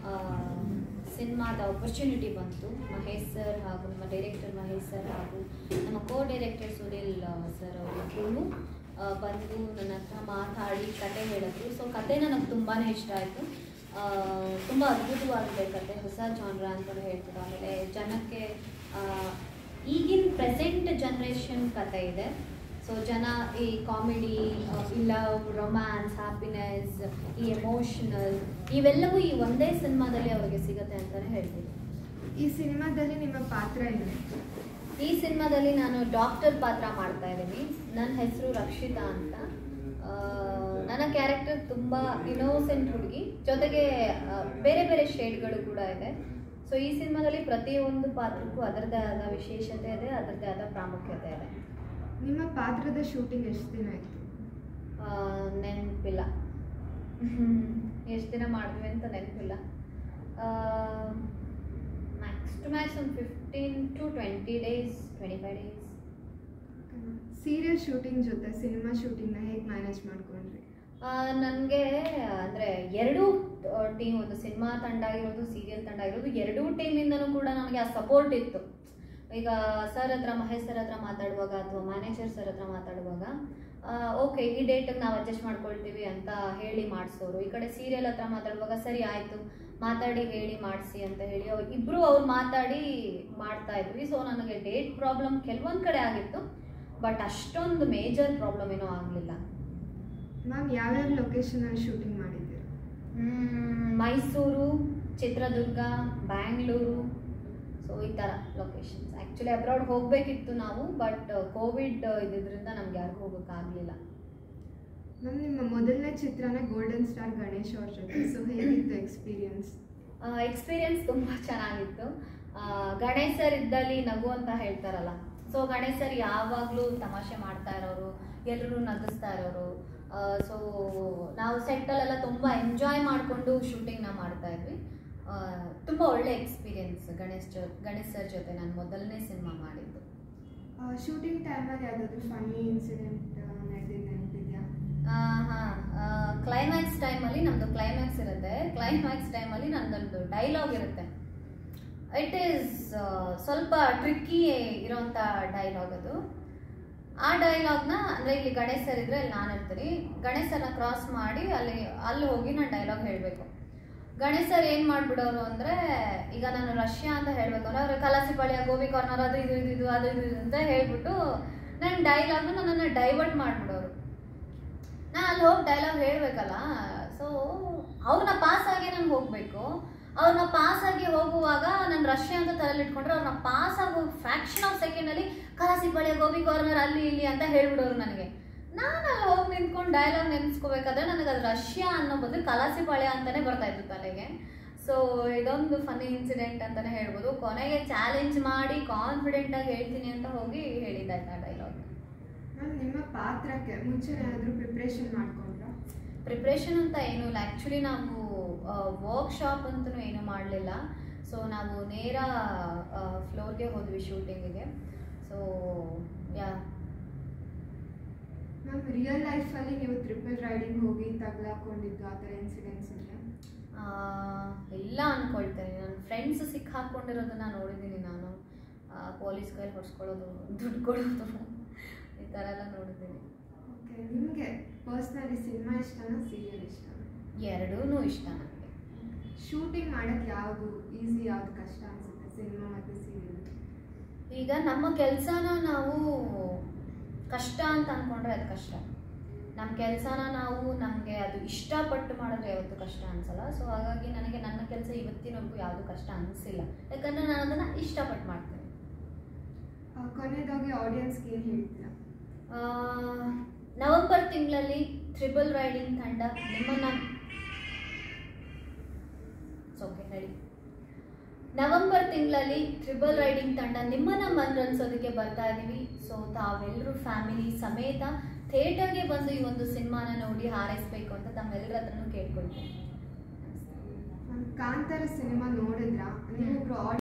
ಸಿನಿಮಾದ ಆಪರ್ಚುನಿಟಿ ಬಂತು ಮಹೇಶ್ ಸರ್ ಹಾಗೂ ನಮ್ಮ ಡೈರೆಕ್ಟರ್ ಮಹೇಶ್ ಸರ್ ಹಾಗೂ ನಮ್ಮ ಕೋ ಡೈರೆಕ್ಟರ್ ಸುನಿಲ್ ಸರ್ ಅವರಿಬ್ಬರೂ ಬಂದು ನನ್ನ ಹತ್ರ ಮಾತಾಡಿ ಕತೆ ಹೇಳಿದ್ರು ಸೊ ಕತೆ ನನಗೆ ತುಂಬಾ ಇಷ್ಟ ಆಯಿತು ತುಂಬ ಅದ್ಭುತವಾಗಿದೆ ಕತೆ ಹೊಸ ಜಾನ್ರ ಅಂತಲೂ ಹೇಳ್ತಾರೆ ಆಮೇಲೆ ಜನಕ್ಕೆ ಆ, ಈಗಿನ ಪ್ರೆಸೆಂಟ್ ಜನ್ರೇಷನ್ ಕತೆ ಇದೆ ಸೊ ಜನ ಈ ಕಾಮಿಡಿ ಲವ್ ರೊಮ್ಯಾನ್ಸ್ ಹ್ಯಾಪಿನೆಸ್ ಈ ಎಮೋಷನಲ್ ಇವೆಲ್ಲವೂ ಈ ಒಂದೇ ಸಿನಿಮಾದಲ್ಲಿ ಅವರಿಗೆ ಸಿಗುತ್ತೆ ಅಂತಲೇ ಹೇಳ್ತೀನಿ ಈ ಸಿನಿಮಾದಲ್ಲಿ ನಿಮ್ಮ ಪಾತ್ರ ಏನು ಈ ಸಿನಿಮಾದಲ್ಲಿ ನಾನು ಡಾಕ್ಟರ್ ಪಾತ್ರ ಮಾಡ್ತಾ ಇದ್ದೀನಿ ನನ್ನ ಹೆಸರು ರಕ್ಷಿತಾ ಅಂತ ಆ, ನನ್ನ ಕ್ಯಾರೆಕ್ಟರ್ ತುಂಬ ಇನೋಸೆಂಟ್ ಹುಡುಗಿ ಜೊತೆಗೆ ಆ, ಬೇರೆ ಬೇರೆ ಶೇಡ್ಗಳು ಕೂಡ ಇದೆ ಸೊ ಈ ಸಿನಿಮಾದಲ್ಲಿ ಪ್ರತಿಯೊಂದು ಪಾತ್ರಕ್ಕೂ ಅದರದ್ದೇ ಆದ ವಿಶೇಷತೆ ಇದೆ ಅದರದ್ದೇ ಆದ ಪ್ರಾಮುಖ್ಯತೆ ಇದೆ ನಿಮ್ಮ ಪಾತ್ರದ ಶೂಟಿಂಗ್ ಎಷ್ಟು ದಿನ ಆಯಿತು ಆ, ನೆನಪಿಲ್ಲ ಎಷ್ಟು ದಿನ ಮಾಡಿದ್ವಿ ಅಂತ ನೆನಪಿಲ್ಲ ಮ್ಯಾಕ್ಸ್ ಟು ಮ್ಯಾಕ್ಸ್ ಒಂದು fifteen to twenty days twenty five days serial shooting ಜೊತೆ ಸಿನಿಮಾ ಶೂಟಿಂಗ್ನ ಹೇಗೆ ಮ್ಯಾನೇಜ್ ಮಾಡ್ಕೊಂಡ್ರಿ ನನಗೆ ಅಂದರೆ ಎರಡೂ ಟೀಮ್ ಒಂದು ಸಿನಿಮಾ ತಂಡ ಆಗಿರೋದು ಸೀರಿಯಲ್ ತಂಡ ಆಗಿರೋದು ಎರಡೂ ಟೀಮಿಂದನೂ ಕೂಡ ನನಗೆ ಆ ಸಪೋರ್ಟ್ ಇತ್ತು ಈಗ ಸರ್ ಹತ್ರ ಮಹೇಶ್ ಸರ್ ಹತ್ರ ಮಾತಾಡುವಾಗ ಅಥವಾ ಮ್ಯಾನೇಜರ್ ಸರ್ ಹತ್ರ ಮಾತಾಡುವಾಗ ಓಕೆ ಈ ಡೇಟಿಗೆ ನಾವು ಅಡ್ಜಸ್ಟ್ ಮಾಡ್ಕೊಳ್ತೀವಿ ಅಂತ ಹೇಳಿ ಮಾಡಿಸೋರು ಈ ಕಡೆ ಸೀರಿಯಲ್ ಹತ್ರ ಮಾತಾಡುವಾಗ ಸರಿ ಆಯಿತು ಮಾತಾಡಿ ಹೇಳಿ ಮಾಡಿಸಿ ಅಂತ ಹೇಳಿ ಅವ್ರು ಇಬ್ಬರು ಅವ್ರು ಮಾತಾಡಿ ಮಾಡ್ತಾ ಇದ್ವಿ ಸೊ ನನಗೆ ಡೇಟ್ ಪ್ರಾಬ್ಲಮ್ ಕೆಲವೊಂದು ಕಡೆ ಆಗಿತ್ತು ಬಟ್ ಅಷ್ಟೊಂದು ಮೇಜರ್ ಪ್ರಾಬ್ಲಮ್ ಏನೂ ಆಗಲಿಲ್ಲ ಮ್ಯಾಮ್ ಯಾವ್ಯಾವ ಲೊಕೇಶನಲ್ಲಿ ಶೂಟಿಂಗ್ ಮಾಡಿದ್ದೀರಾ ಮ್, ಮೈಸೂರು ಚಿತ್ರದುರ್ಗ ಬ್ಯಾಂಗ್ಳೂರು ಸೊ ಈ ಥರ ಲೊಕೇಶನ್ಸ್ ಆ್ಯಕ್ಚುಲಿ ಅಬ್ರಾಡ್ ಹೋಗಬೇಕಿತ್ತು ನಾವು ಬಟ್ ಕೋವಿಡ್ ಇದ್ದಿದ್ದರಿಂದ ನಮ್ಗೆ ಯಾರಿಗೂ ಹೋಗೋಕ್ಕಾಗಲಿಲ್ಲ ಮ್ಯಾಮ್ ನಿಮ್ಮ ಮೊದಲನೇ ಚಿತ್ರನ ಗೋಲ್ಡನ್ ಸ್ಟಾರ್ ಗಣೇಶ್ ಅವ್ರ ಜೊತೆ ಸೊ ಹೇಗಿತ್ತು ಎಕ್ಸ್ಪೀರಿಯನ್ಸ್ ಎಕ್ಸ್ಪೀರಿಯನ್ಸ್ ತುಂಬ ಚೆನ್ನಾಗಿತ್ತು ಆ, ಗಣೇಶ್ ಸರ್ ಇದ್ದಲ್ಲಿ ನಗು ಅಂತ ಹೇಳ್ತಾರಲ್ಲ ಸೊ ಗಣೇಶ್ ಸರ್ ಯಾವಾಗಲೂ ತಮಾಷೆ ಮಾಡ್ತಾ ಇರೋರು ಎಲ್ಲರೂ ನಗಿಸ್ತಾ ಇರೋರು ಸೊ ನಾವು ಸೆಟ್ಟಲ್ಲೆಲ್ಲ ತುಂಬ ಎಂಜಾಯ್ ಮಾಡಿಕೊಂಡು ಶೂಟಿಂಗ್ನ ಮಾಡ್ತಾ ಇದ್ವಿ ಆ, ತುಂಬ ಒಳ್ಳೆ ಎಕ್ಸ್ಪೀರಿಯನ್ಸ್ ಗಣೇಶ್ ಜೊ ಗಣೇಶ್ ಸರ್ ಜೊತೆ ನಾನು ಮೊದಲನೇ ಸಿನಿಮಾ ಮಾಡಿದ್ದು ಶೂಟಿಂಗ್ ಟೈಮಲ್ಲಿ ಯಾವುದಾದ್ರೂ ಫನ್ನಿ ಇನ್ಸಿಡೆಂಟ್ ನಡೆದಿದ್ದು ನೆನಪಿದೆಯಾ ಹಾಂ ಕ್ಲೈಮ್ಯಾಕ್ಸ್ ಟೈಮಲ್ಲಿ ನಮ್ಮದು ಕ್ಲೈಮ್ಯಾಕ್ಸ್ ಇರುತ್ತೆ ಕ್ಲೈಮ್ಯಾಕ್ಸ್ ಟೈಮಲ್ಲಿ ನನ್ನದೊಂದು ಡೈಲಾಗ್ ಇರುತ್ತೆ ಇಟ್ ಈಸ್ ಸ್ವಲ್ಪ ಟ್ರಿಕ್ಕಿ ಇರೋಂಥ ಡೈಲಾಗ್ ಅದು ಆ ಡೈಲಾಗ್ನ ಅಂದರೆ ಇಲ್ಲಿ ಗಣೇಶ್ ಸರ್ ಇದ್ರೆ ಅಲ್ಲಿ ನಾನು ಇರ್ತೀನಿ ಗಣೇಶ್ ಸರ್ನ ಕ್ರಾಸ್ ಮಾಡಿ ಅಲ್ಲಿ ಅಲ್ಲಿ ಹೋಗಿ ನಾನು ಡೈಲಾಗ್ ಹೇಳಬೇಕು ಗಣೇಶ್ ಸರ್ ಏನು ಮಾಡ್ಬಿಡೋರು ಅಂದರೆ ಈಗ ನಾನು ರಷ್ಯಾ ಅಂತ ಹೇಳಬೇಕು ಅಂದ್ರೆ ಅವ್ರು ಕಲಾಸಿಪಾಳ್ಯ ಗೋಬಿ ಕಾರ್ನರ್ ಅದು ಇದು ಇದು ಇದು ಅದು ಇದು ಇದು ಅಂತ ಹೇಳ್ಬಿಟ್ಟು ನನ್ನ ಡೈಲಾಗ್ನ ನನ್ನನ್ನು ಡೈವರ್ಟ್ ಮಾಡಿಬಿಡೋರು ನಾನು ಅಲ್ಲಿ ಹೋಗಿ ಡೈಲಾಗ್ ಹೇಳಬೇಕಲ್ಲ ಸೊ ಅವ್ರನ್ನ ಪಾಸ್ ಆಗಿ ನಾನು ಹೋಗಬೇಕು ಅವ್ರನ್ನ ಪಾಸ್ ಆಗಿ ಹೋಗುವಾಗ ನಾನು ರಷ್ಯಾ ಅಂತ ತಲೆಯಲ್ಲಿ ಇಟ್ಕೊಂಡ್ರೆ ಅವ್ರನ್ನ ಪಾಸ್ ಆಗಿ ಹೋಗಿ ಫ್ರಾಕ್ಷನ್ ಆಫ್ ಸೆಕೆಂಡಲ್ಲಿ ಕಲಾಸಿಪಾಳ್ಯ ಗೋಬಿ ಕಾರ್ನರ್ ಅಲ್ಲಿ ಇಲ್ಲಿ ಅಂತ ಹೇಳ್ಬಿಡೋರು ನನಗೆ ನಾನು ಅಲ್ಲಿ ಹೋಗಿ ನಿಂತ್ಕೊಂಡು ಡೈಲಾಗ್ ನೆನೆಸ್ಕೋಬೇಕಾದ್ರೆ ನನಗೆ ಅದು ರಷ್ಯಾ ಅನ್ನೋ ಬದಲು ಕಲಾಸಿಪಾಳ್ಯ ಅಂತಲೇ ಬರ್ತಾ ಇತ್ತು ತಲೆಗೆ ಸೊ ಇದೊಂದು ಫನ್ನಿ ಇನ್ಸಿಡೆಂಟ್ ಅಂತಲೇ ಹೇಳ್ಬೋದು ಕೊನೆಗೆ ಚಾಲೆಂಜ್ ಮಾಡಿ ಕಾನ್ಫಿಡೆಂಟಾಗಿ ಹೇಳ್ತೀನಿ ಅಂತ ಹೋಗಿ ಹೇಳಿದ್ದಾಯ್ತು ಆ ಡೈಲಾಗ್ ಮ್ಯಾಮ್ ನಿಮ್ಮ ಪಾತ್ರಕ್ಕೆ ಮುಂಚೆ ಏನಾದರೂ ಪ್ರಿಪ್ರೇಷನ್ ಮಾಡ್ಕೊಂಡ್ರಾ ಪ್ರಿಪ್ರೇಷನ್ ಅಂತ ಏನೂ ಇಲ್ಲ ಆ್ಯಕ್ಚುಲಿ ನಾವು ವರ್ಕ್ಶಾಪ್ ಅಂತಲೂ ಏನೂ ಮಾಡಲಿಲ್ಲ ಸೊ ನಾವು ನೇರ ಫ್ಲೋರ್ಗೆ ಹೋದ್ವಿ ಶೂಟಿಂಗಿಗೆ ಸೊ ಯಾ ಮ್ಯಾಮ್ ರಿಯಲ್ ಲೈಫಲ್ಲಿ ನೀವು ಟ್ರಿಪಲ್ ರೈಡಿಂಗ್ ಹೋಗಿ ತಗ್ಲಾಕೊಂಡಿದ್ದು ಆ ಥರ ಇನ್ಸಿಡೆಂಟ್ಸ್ ಇದೆಯಾ ಆ, ಇಲ್ಲ ಅನ್ಕೊಳ್ತೇನೆ ನನ್ನ ಫ್ರೆಂಡ್ಸ್ ಸಿಕ್ಕಾಕೊಂಡಿರೋದನ್ನ ನೋಡಿದ್ದೀನಿ ನಾನು ಪೊಲೀಸ್ ಕೈಲಿ ಹೊಡ್ಸ್ಕೊಳ್ಳೋದು ದುಡ್ಡು ಕೊಡೋದು ಈ ಥರ ಎಲ್ಲ ನೋಡಿದ್ದೀನಿ ಓಕೆ ನಿಮಗೆ ಪರ್ಸ್ನಲಿ ಸಿನಿಮಾ ಇಷ್ಟನಾ ಸೀರಿಯಲ್ ಇಷ್ಟನಾ ಎರಡೂ ಇಷ್ಟ ನನಗೆ ಶೂಟಿಂಗ್ ಮಾಡೋಕ್ಕೆ ಯಾವುದು ಈಸಿ ಯಾವುದು ಕಷ್ಟ ಅನಿಸುತ್ತೆ ಸಿನಿಮಾ ಮತ್ತು ಸೀರಿಯಲ್ ಈಗ ನಮ್ಮ ಕೆಲಸನ ನಾವು ಕಷ್ಟ ಅಂತ ಅಂದ್ಕೊಂಡ್ರೆ ಅದು ಕಷ್ಟ ನಮ್ಮ ಕೆಲಸನ ನಾವು ನಮಗೆ ಅದು ಇಷ್ಟಪಟ್ಟು ಮಾಡಿದ್ರೆ ಯಾವತ್ತೂ ಕಷ್ಟ ಅನಿಸಲ್ಲ ಸೊ ಹಾಗಾಗಿ ನನಗೆ ನನ್ನ ಕೆಲಸ ಇವತ್ತಿನವರೆಗೂ ಯಾವುದು ಕಷ್ಟ ಅನಿಸಿಲ್ಲ ಯಾಕಂದರೆ ನಾನು ಅದನ್ನು ಇಷ್ಟಪಟ್ಟು ಮಾಡ್ತೇನೆ ಕೊನೆಯದಾಗಿ ಆಡಿಯನ್ಸ್ಗೆ ಏನು ಹೇಳ್ತೀರಾ ಆ, ನವೆಂಬರ್ ತಿಂಗಳಲ್ಲಿ ತ್ರಿಬಲ್ ರೈಡಿಂಗ್ ತಂಡ ನಿಮ್ಮನ್ನ ಓಕೆ ರೆಡಿ ನವೆಂಬರ್ ತಿಂಗಳಲ್ಲಿ ಟ್ರಿಬಲ್ ರೈಡಿಂಗ್ ತಂಡ ನಿಮ್ಮನ್ನ ಮನರಂಜಿಸೋದಕ್ಕೆ ಬರ್ತಾ ಇದ್ದೀವಿ ಸೊ ತಾವೆಲ್ಲರೂ ಫ್ಯಾಮಿಲಿ ಸಮೇತ ಥಿಯೇಟರ್ಗೆ ಬಂದು ಈ ಒಂದು ಸಿನಿಮಾನ ನೋಡಿ ಹಾರೈಸಬೇಕು ಅಂತ ತಮ್ಮೆಲ್ಲರ ಹತ್ರನೂ ಕೇಳ್ಕೊಳ್ತೀನಿ ಕಾಂತಾರ ಸಿನಿಮಾ ನೋಡಿದ್ರಾ ನೀವು ಒಬ್ರು